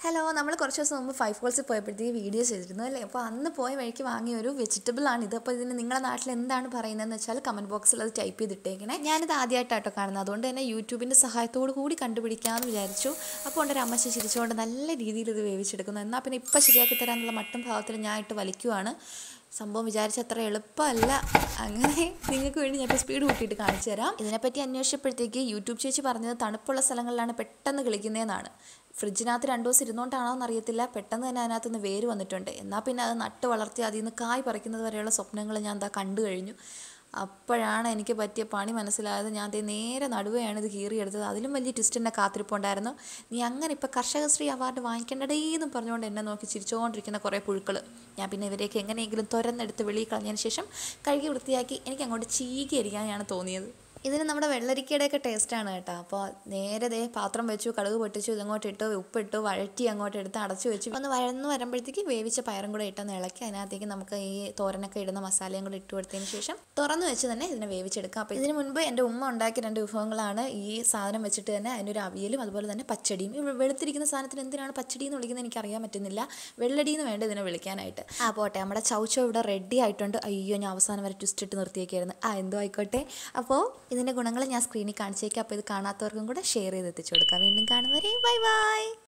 hello നമ്മൾ കുറച്ച് ദിവസം മുമ്പ് ഫൈവ് ഫോൾസിൽ പോയപ്പോഴത്തേക്ക് വീഡിയോ ചെയ്തിരുന്നു അല്ലേ അപ്പോൾ അന്ന് പോയ വഴിക്ക് വാങ്ങിയ ഒരു വെജിറ്റബിൾ ആണ് ഇത് അപ്പോൾ ഇതിന് നിങ്ങളുടെ നാട്ടിൽ എന്താണ് പറയുന്നതെന്ന് വെച്ചാൽ കമൻറ്റ് ബോക്സിൽ അത് ടൈപ്പ് ചെയ്തിട്ടേക്കണേ ഞാനിത് ആദ്യമായിട്ടാട്ടോ കാണുന്നത് അതുകൊണ്ട് തന്നെ യൂട്യൂബിൻ്റെ സഹായത്തോടു കൂടി കണ്ടുപിടിക്കാമെന്ന് വിചാരിച്ചു അപ്പോൾ എൻ്റെ ഒരു അമ്മച്ചി ചിരിച്ചുകൊണ്ട് നല്ല രീതിയിൽ ഇത് വേവിച്ചെടുക്കുന്നു എന്നാൽ പിന്നെ ഇപ്പം ശരിയാക്കി തരാനുള്ള മട്ടും ഭാവത്തിൽ ഞാൻ ഇട്ട് വലിക്കുവാണ് സംഭവം വിചാരിച്ച അത്ര എളുപ്പമല്ല അങ്ങനെ നിങ്ങൾക്ക് വേണ്ടി ഞാൻ സ്പീഡ് കൂട്ടിയിട്ട് കാണിച്ചു തരാം ഇതിനെപ്പറ്റി അന്വേഷിച്ചപ്പോഴത്തേക്ക് യൂട്യൂബ് ചേച്ചി പറഞ്ഞത് തണുപ്പുള്ള സ്ഥലങ്ങളിലാണ് പെട്ടെന്ന് കിളിക്കുന്നതെന്നാണ് ഫ്രിഡ്ജിനകത്ത് രണ്ടു ദിവസം ഇരുന്നുകൊണ്ടാണോ എന്നറിയത്തില്ല പെട്ടെന്ന് തന്നെ അതിനകത്ത് നിന്ന് വേര് വന്നിട്ടുണ്ട് എന്നാൽ പിന്നെ അത് നട്ട് വളർത്തി അതിൽ നിന്ന് കായ് പറിക്കുന്നത് വരെയുള്ള സ്വപ്നങ്ങൾ ഞാൻ എന്താ കണ്ടു കഴിഞ്ഞു അപ്പോഴാണ് എനിക്ക് പറ്റിയ പണി മനസ്സിലായത് ഞാൻ ദേ നേരെ നടുവെയാണ് ഇത് കീറിയെടുത്തത് അതിലും വലിയ ട്വിസ്റ്റ് എന്നെ കാത്തിരിപ്പുണ്ടായിരുന്നു നീ അങ്ങനെ ഇപ്പോൾ കർഷകശ്രീ അവാർഡ് വാങ്ങിക്കേണ്ടടേ എന്ന് പറഞ്ഞുകൊണ്ട് എന്നെ നോക്കി ചിരിച്ചുകൊണ്ടിരിക്കുന്ന കുറേ പുഴുക്കൾ ഞാൻ പിന്നെ ഇവരെയൊക്കെ എങ്ങനെയെങ്കിലും തുരന്നെടുത്ത് വെളിയിൽ കളഞ്ഞതിന് ശേഷം കഴുകി വൃത്തിയാക്കി എനിക്ക് അങ്ങോട്ട് ചീകിയരിക്കാനാണ് തോന്നിയത് ഇതിന് നമ്മുടെ വെള്ളരിക്കയുടെയൊക്കെ ടേസ്റ്റാണ് കേട്ടോ അപ്പോൾ നേരെ ദേ പാത്രം വെച്ചു കടുക് പൊട്ടിച്ചു ഇതങ്ങോട്ട് ഇട്ടു ഉപ്പിട്ടു വഴറ്റി അങ്ങോട്ട് എടുത്ത് അടച്ചു വെച്ചു ഒന്ന് വഴന്ന് വരുമ്പോഴത്തേക്ക് വേവിച്ച പയറും കൂടെ ഇട്ടൊന്ന് ഇളക്കി അതിനകത്തേക്ക് നമുക്ക് ഈ തോരനൊക്കെ ഇടുന്ന മസാലയും കൂടെ ഇട്ട് കൊടുത്തതിന് ശേഷം തുറന്നു വെച്ച് തന്നെ ഇതിനെ വേവിച്ചെടുക്കാം അപ്പോൾ ഇതിന് മുൻപ് എൻ്റെ ഉമ്മ ഉണ്ടാക്കിയ രണ്ട് വിഭവങ്ങളാണ് ഈ സാധനം വെച്ചിട്ട് തന്നെ അതിനൊരു അവിയലും അതുപോലെ തന്നെ പച്ചടിയും ഈ വെളുത്തിരിക്കുന്ന സാധനത്തിന് എന്തിനാണ് പച്ചടി എന്ന് വിളിക്കുന്നത് എനിക്ക് അറിയാൻ പറ്റുന്നില്ല വെള്ളടി എന്ന് വേണ്ട ഇതിനെ വിളിക്കാനായിട്ട് ആ പോട്ടെ നമ്മുടെ ചൗച്ചോ ഇവിടെ റെഡി ആയിട്ടുണ്ട് അയ്യോ ഞാൻ അവസാനം വരെ ട്വിസ്റ്റ് ഇട്ട് നിർത്തിയേക്കായിരുന്നു ആ എന്തോ ആയിക്കോട്ടെ അപ്പോൾ ഇതിൻ്റെ ഗുണങ്ങൾ ഞാൻ സ്ക്രീനിൽ കാണിച്ചേക്കാം അപ്പോൾ ഇത് കാണാത്തവർക്കും കൂടെ ഷെയർ ചെയ്ത് എത്തിച്ചു കൊടുക്കാം വീണ്ടും കാണും വരെ ബൈ ബൈ